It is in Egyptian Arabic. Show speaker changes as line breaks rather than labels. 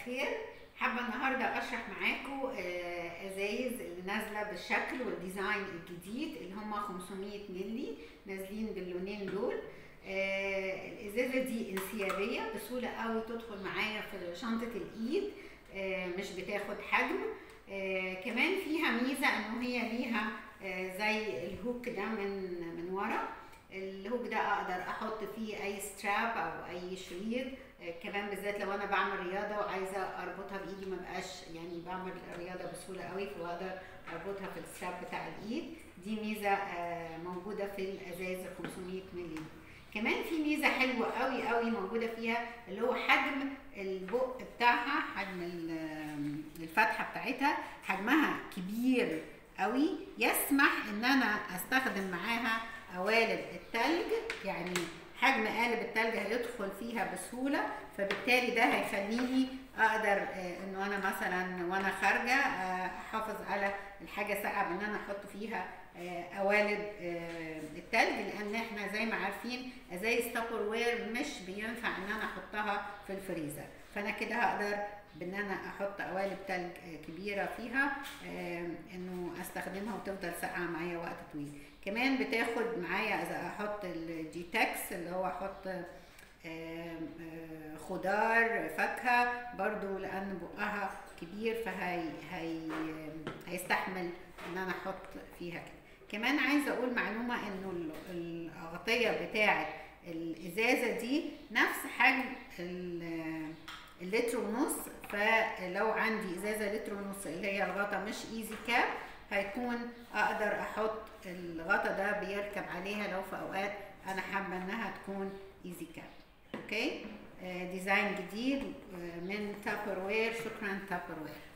الخير حابه النهارده اشرح معاكم آه، ازايز اللي نازله بالشكل والديزاين الجديد اللي هم 500 مللي نازلين باللونين دول آه، الازازه دي انسيابيه بسهوله قوي تدخل معايا في شنطه الايد آه، مش بتاخد حجم آه، كمان فيها ميزه انه هي ليها آه، زي الهوك ده من من ورا الهوك ده اقدر احط فيه اي ستراب او اي شريط آه، كمان بالذات لو انا بعمل رياضه وعايزه اربطها بايدي ما بقاش يعني بعمل رياضه بسهوله قوي فاقدر اربطها في الستراب بتاع الايد دي ميزه آه، موجوده في الازاز ال 500 مللي كمان في ميزه حلوه قوي قوي موجوده فيها اللي هو حجم البق بتاعها حجم ال- الفتحه بتاعتها حجمها كبير قوي يسمح ان انا استخدم معاها قوالب التلج يعني حجم قالب التلج هيدخل فيها بسهوله فبالتالي ده هيخليني اقدر آه، انه انا مثلا وانا خارجه آه، احافظ على الحاجه ساقعه بان انا احط فيها آه، قوالب آه، التلج لان احنا زي ما عارفين ازايز تابر وير مش بينفع ان انا احطها في الفريزر فانا كده هقدر بان انا احط قوالب تلج آه، كبيره فيها آه، انه استخدمها وتفضل ساقعه معايا وقت طويل كمان بتاخد معايا اذا احط الجيتكس اللي هو احط آم، آه، خضار فاكهه برضو لان بقها كبير فهي هي هيستحمل ان انا احط فيها كده كمان عايزه اقول معلومه انه ال- الاغطيه بتاعه الازازه دي نفس حجم ال- اللتر ونص فلو عندي ازازه لتر ونص اللي هي الغطا مش ايزي كاب هيكون اقدر احط الغطا ده بيركب عليها لو في اوقات انا حابه انها تكون ايزي كاب اوكي آه، ديزاين جديد آه، من تابر وير شكرا تابر وير